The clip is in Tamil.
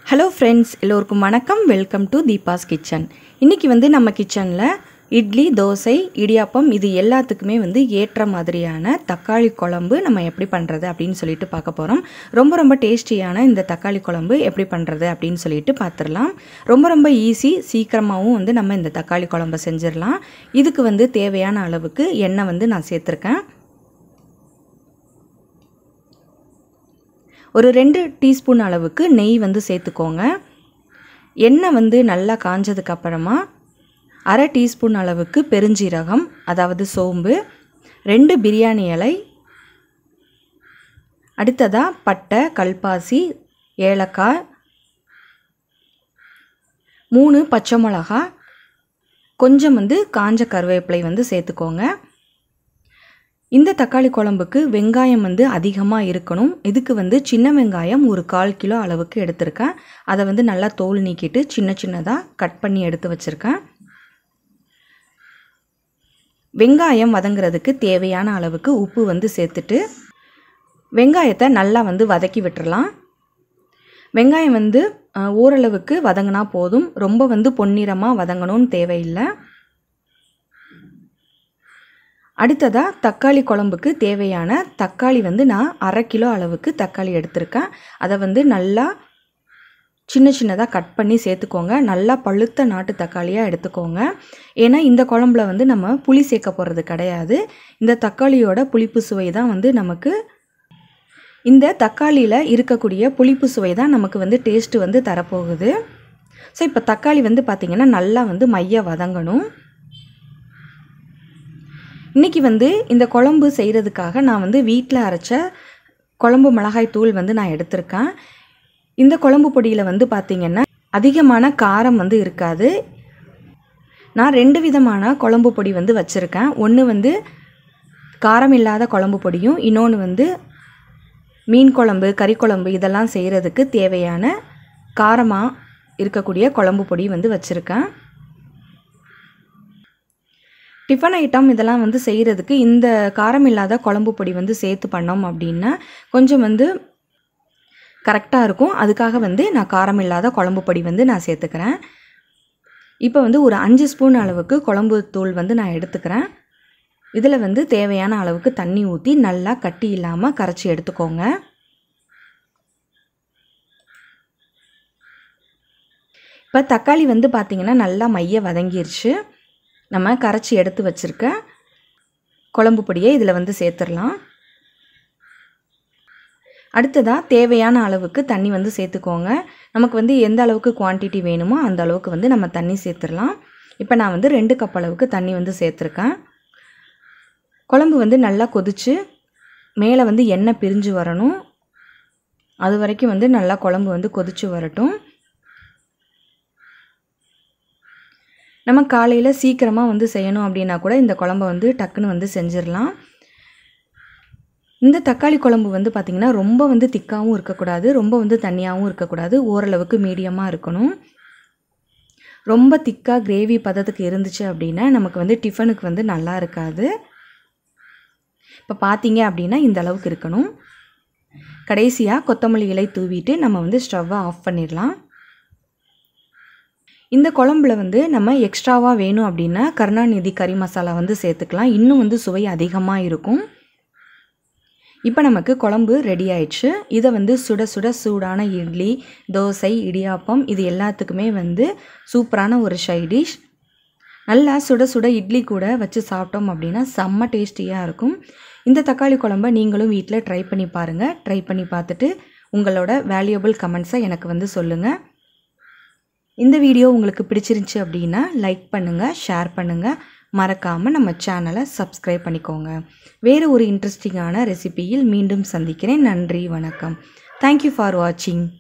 ஹலோ ஃப்ரெண்ட்ஸ் எல்லோருக்கும் வணக்கம் வெல்கம் டு தீபாஸ் கிச்சன் இன்றைக்கி வந்து நம்ம கிச்சனில் இட்லி தோசை இடியாப்பம் இது எல்லாத்துக்குமே வந்து ஏற்ற மாதிரியான தக்காளி குழம்பு நம்ம எப்படி பண்ணுறது அப்படின்னு சொல்லிட்டு பார்க்க போகிறோம் ரொம்ப ரொம்ப டேஸ்டியான இந்த தக்காளி குழம்பு எப்படி பண்ணுறது அப்படின்னு சொல்லிட்டு பார்த்துடலாம் ரொம்ப ரொம்ப ஈஸி சீக்கிரமாகவும் வந்து நம்ம இந்த தக்காளி குழம்பை செஞ்சிடலாம் இதுக்கு வந்து தேவையான அளவுக்கு எண்ணெய் வந்து நான் சேர்த்துருக்கேன் ஒரு ரெண்டு டீஸ்பூன் அளவுக்கு நெய் வந்து சேர்த்துக்கோங்க எண்ணெய் வந்து நல்லா காஞ்சதுக்கு அப்புறமா அரை டீஸ்பூன் அளவுக்கு பெருஞ்சீரகம் அதாவது சோம்பு ரெண்டு பிரியாணி இலை அடுத்ததாக பட்டை கல்பாசி ஏலக்காய் மூணு பச்சை மிளகா கொஞ்சம் வந்து காஞ்ச கருவேப்பிலை வந்து சேர்த்துக்கோங்க இந்த தக்காளி குழம்புக்கு வெங்காயம் வந்து அதிகமாக இருக்கணும் இதுக்கு வந்து சின்ன வெங்காயம் ஒரு கால் கிலோ அளவுக்கு எடுத்திருக்கேன் அதை வந்து நல்லா தோல் நீக்கிட்டு சின்ன சின்னதாக கட் பண்ணி எடுத்து வச்சுருக்கேன் வெங்காயம் வதங்குறதுக்கு தேவையான அளவுக்கு உப்பு வந்து சேர்த்துட்டு வெங்காயத்தை நல்லா வந்து வதக்கி விட்டுறலாம் வெங்காயம் வந்து ஓரளவுக்கு வதங்கினா போதும் ரொம்ப வந்து பொன்னிறமாக வதங்கணும்னு தேவையில்லை அடுத்ததாக தக்காளி குழம்புக்கு தேவையான தக்காளி வந்து நான் அரை கிலோ அளவுக்கு தக்காளி எடுத்திருக்கேன் அதை வந்து நல்லா சின்ன சின்னதாக கட் பண்ணி சேர்த்துக்கோங்க நல்லா பழுத்த நாட்டு தக்காளியாக எடுத்துக்கோங்க ஏன்னா இந்த குழம்புல வந்து நம்ம புளி சேர்க்க போகிறது கிடையாது இந்த தக்காளியோட புளிப்பு சுவை தான் வந்து நமக்கு இந்த தக்காளியில் இருக்கக்கூடிய புளிப்பு சுவை தான் நமக்கு வந்து டேஸ்ட்டு வந்து தரப்போகுது ஸோ இப்போ தக்காளி வந்து பார்த்திங்கன்னா நல்லா வந்து மைய வதங்கணும் இன்றைக்கி வந்து இந்த குழம்பு செய்கிறதுக்காக நான் வந்து வீட்டில் அரைச்ச குழம்பு மிளகாய் தூள் வந்து நான் எடுத்திருக்கேன் இந்த குழம்பு பொடியில் வந்து பார்த்திங்கன்னா அதிகமான காரம் வந்து இருக்காது நான் ரெண்டு விதமான குழம்பு பொடி வந்து வச்சுருக்கேன் ஒன்று வந்து காரம் இல்லாத குழம்பு பொடியும் இன்னொன்று வந்து மீன் குழம்பு கறி குழம்பு இதெல்லாம் செய்கிறதுக்கு தேவையான காரமாக இருக்கக்கூடிய குழம்பு பொடி வந்து வச்சுருக்கேன் டிஃபன் ஐட்டம் இதெல்லாம் வந்து செய்கிறதுக்கு இந்த காரம் இல்லாத குழம்பு பொடி வந்து சேர்த்து பண்ணோம் அப்படின்னா கொஞ்சம் வந்து கரெக்டாக இருக்கும் அதுக்காக வந்து நான் காரம் இல்லாத குழம்பு பொடி வந்து நான் சேர்த்துக்கிறேன் இப்போ வந்து ஒரு அஞ்சு ஸ்பூன் அளவுக்கு குழம்பு தூள் வந்து நான் எடுத்துக்கிறேன் இதில் வந்து தேவையான அளவுக்கு தண்ணி ஊற்றி நல்லா கட்டி இல்லாமல் கரைச்சி எடுத்துக்கோங்க இப்போ தக்காளி வந்து பார்த்திங்கன்னா நல்லா மைய வதங்கிருச்சு நம்ம கரைச்சி எடுத்து வச்சுருக்க குழம்பு பொடியை இதில் வந்து சேர்த்துடலாம் அடுத்ததாக தேவையான அளவுக்கு தண்ணி வந்து சேர்த்துக்கோங்க நமக்கு வந்து எந்த அளவுக்கு குவான்டிட்டி வேணுமோ அந்த அளவுக்கு வந்து நம்ம தண்ணி சேர்த்துடலாம் இப்போ நான் வந்து ரெண்டு கப் அளவுக்கு தண்ணி வந்து சேர்த்துருக்கேன் குழம்பு வந்து நல்லா கொதித்து மேலே வந்து எண்ணெய் பிரிஞ்சு வரணும் அது வரைக்கும் வந்து நல்லா குழம்பு வந்து கொதித்து வரட்டும் நம்ம காலையில் சீக்கிரமாக வந்து செய்யணும் அப்படின்னா கூட இந்த குழம்பை வந்து டக்குன்னு வந்து செஞ்சிடலாம் இந்த தக்காளி குழம்பு வந்து பார்த்திங்கன்னா ரொம்ப வந்து திக்காகவும் இருக்கக்கூடாது ரொம்ப வந்து தண்ணியாகவும் இருக்கக்கூடாது ஓரளவுக்கு மீடியமாக இருக்கணும் ரொம்ப திக்காக கிரேவி பதத்துக்கு இருந்துச்சு அப்படின்னா நமக்கு வந்து டிஃபனுக்கு வந்து நல்லா இருக்காது இப்போ பார்த்தீங்க அப்படின்னா இந்த அளவுக்கு இருக்கணும் கடைசியாக கொத்தமல்லி இலை தூவிட்டு நம்ம வந்து ஸ்டவ்வை ஆஃப் பண்ணிடலாம் இந்த குழம்புல வந்து நம்ம எக்ஸ்ட்ராவாக வேணும் அப்படின்னா கருணாநிதி கறி மசாலா வந்து சேர்த்துக்கலாம் இன்னும் வந்து சுவை அதிகமாக இருக்கும் இப்போ நமக்கு குழம்பு ரெடி ஆயிடுச்சு இதை வந்து சுட சுட சூடான இட்லி தோசை இடியாப்பம் இது எல்லாத்துக்குமே வந்து சூப்பரான ஒரு ஷைடிஷ் நல்லா சுட சுட இட்லி கூட வச்சு சாப்பிட்டோம் அப்படின்னா செம்ம டேஸ்டியாக இருக்கும் இந்த தக்காளி குழம்ப நீங்களும் வீட்டில் ட்ரை பண்ணி பாருங்கள் ட்ரை பண்ணி பார்த்துட்டு உங்களோட வேல்யூபிள் கமெண்ட்ஸை எனக்கு வந்து சொல்லுங்கள் இந்த வீடியோ உங்களுக்கு பிடிச்சிருந்துச்சி அப்படின்னா லைக் பண்ணுங்கள் ஷேர் பண்ணுங்கள் மறக்காமல் நம்ம சேனலை சப்ஸ்கிரைப் பண்ணிக்கோங்க வேறு ஒரு இன்ட்ரெஸ்டிங்கான ரெசிபியில் மீண்டும் சந்திக்கிறேன் நன்றி வணக்கம் தேங்க்யூ ஃபார் வாட்சிங்